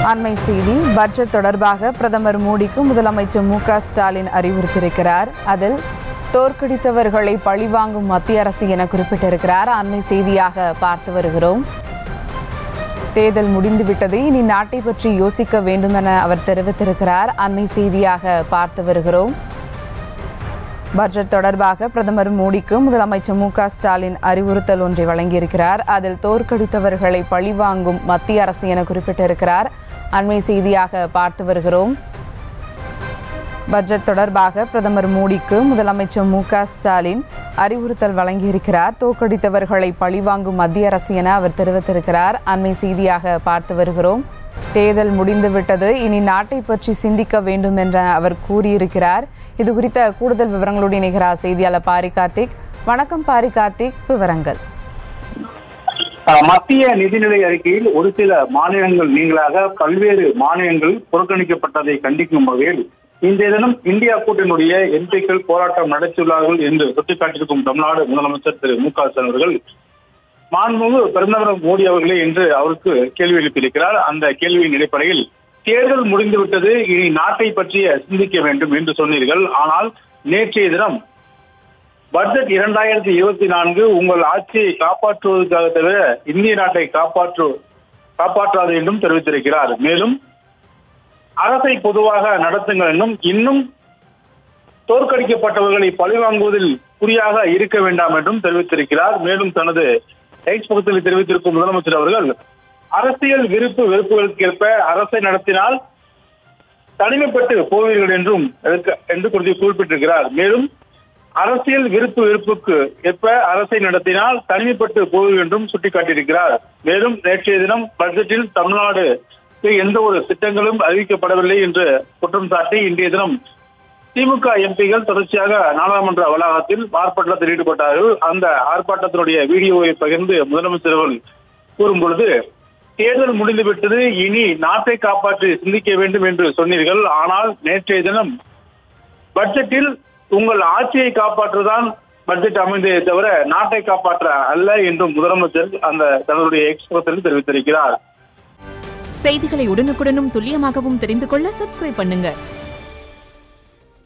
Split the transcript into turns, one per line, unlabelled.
அண்மை செய்தி பட்ஜெட் தொடர்பாக பிரதமர் மோடிக்கு முதலமைச்சர் மு க ஸ்டாலின் அறிவுறுத்தியிருக்கிறார் அதில் தோற்கடித்தவர்களை பழிவாங்கும் மத்திய அரசு என குறிப்பிட்டிருக்கிறார் அண்மை செய்தியாக பார்த்து வருகிறோம் தேர்தல் முடிந்துவிட்டது இனி நாட்டை பற்றி யோசிக்க வேண்டும் என அவர் தெரிவித்திருக்கிறார் அண்மை செய்தியாக பார்த்து வருகிறோம் பட்ஜெட் தொடர்பாக பிரதமர் மோடிக்கு முதலமைச்சர் மு க ஸ்டாலின் அறிவுறுத்தல் ஒன்றை வழங்கியிருக்கிறார் அதில் தோற்கடித்தவர்களை பழிவாங்கும் மத்திய அரசு என குறிப்பிட்டிருக்கிறார் அண்மை செய்தியாக பார்த்து வருகிறோம் பட்ஜெட் தொடர்பாக பிரதமர் மோடிக்கு முதலமைச்சர் மு க ஸ்டாலின் அறிவுறுத்தல் வழங்கியிருக்கிறார் தோற்கடித்தவர்களை பழிவாங்கும் மத்திய அரசு என அவர் தெரிவித்திருக்கிறார் அண்மை செய்தியாக பார்த்து வருகிறோம் தேர்தல் முடிந்துவிட்டது இனி நாட்டை பற்றி சிந்திக்க வேண்டும் என்ற அவர் கூறியிருக்கிறார் இது குறித்த கூடுதல் விவரங்களோடு இணைகிறார் செய்தியாளர் பாரி கார்த்திக் வணக்கம் பாரி கார்த்திக் விவரங்கள்
அஹ் மத்திய நிதிநிலை அறிக்கையில் ஒரு சில மாநிலங்கள் நீங்களாக பல்வேறு மாநிலங்கள் புறக்கணிக்கப்பட்டதை கண்டிக்கும் வகையில் இன்றைய தினம் இந்தியா கூட்டணியுடைய எம்பிக்கள் போராட்டம் நடத்தியுள்ளார்கள் என்று சுட்டிக்காட்டியிருக்கும் தமிழ்நாடு முதலமைச்சர் திரு மு க ஸ்டாலின் அவர்கள் மாண்புமிகு பிரதமர் மோடி அவர்களே என்று அவருக்கு கேள்வி எழுப்பியிருக்கிறார் அந்த கேள்வியின் அடிப்படையில் தேர்தல் முடிந்துவிட்டது இனி நாட்டை பற்றிய சிந்திக்க வேண்டும் என்று சொன்னீர்கள் ஆனால் நேற்றைய தினம் பட்ஜெட் இரண்டாயிரத்தி இருபத்தி நான்கு உங்கள் ஆட்சியை காப்பாற்றுவதற்காக தவிர இந்திய நாட்டை காப்பாற்று காப்பாற்றாது என்றும் தெரிவித்திருக்கிறார் மேலும் அரசை பொதுவாக நடத்துங்கள் என்றும் இன்னும் தோற்கடிக்கப்பட்டவர்களை பழிவாங்குவதில் குறியாக இருக்க வேண்டாம் என்றும் தெரிவித்திருக்கிறார் மேலும் தனது எக்ஸ் பக்கத்தில் தெரிவித்திருக்கும் முதலமைச்சர் அவர்கள் அரசியல் விருப்பு வெறுப்புகளுக்கு ஏற்ப அரசை நடத்தினால் தனிமைப்பட்டு போவீர்கள் என்றும் எதற்கு- என்று குறித்து குறிப்பிட்டிருக்கிறார் மேலும் அரசியல் விருப்பு வெறுப்புக்கு ஏற்ப அரசை நடத்தினால் தனிமைப்பட்டு போவீர்கள் என்றும் சுட்டிக்காட்டியிருக்கிறார் மேலும் நேற்றைய தினம் பட்ஜெட்டில் தமிழ்நாடு எந்த ஒரு திட்டங்களும் அறிவிக்கப்படவில்லை என்று குற்றம் சாட்டி இன்றைய தினம் திமுக எம்பிகள் தொடர்ச்சியாக நாடாளுமன்ற வளாகத்தில் ஆர்ப்பாட்டத்தில் ஈடுபட்டார்கள் அந்த ஆர்ப்பாட்டத்தினுடைய வீடியோவை பகிர்ந்து முதலமைச்சர் அவர்கள் கூறும் பொழுது தேர்தல் முடிந்துவிட்டது இனி நாட்டை காப்பாற்றி சிந்திக்க வேண்டும் என்று சொன்னீர்கள் ஆனால் நேற்றைய தினம் பட்ஜெட்டில் உங்கள் ஆட்சியை காப்பாற்றுதான் பட்ஜெட் அமைந்ததே தவிர நாட்டை காப்பாற்ற அல்ல என்றும் முதலமைச்சர் அந்த தன்னுடைய எக்ஸ்பிரஸில் தெரிவித்திருக்கிறார்
செய்திகளை உடனுக்குடனும் துல்லியமாகவும் தெரிந்து கொள்ள சப்ஸ்கிரைப் பண்ணுங்க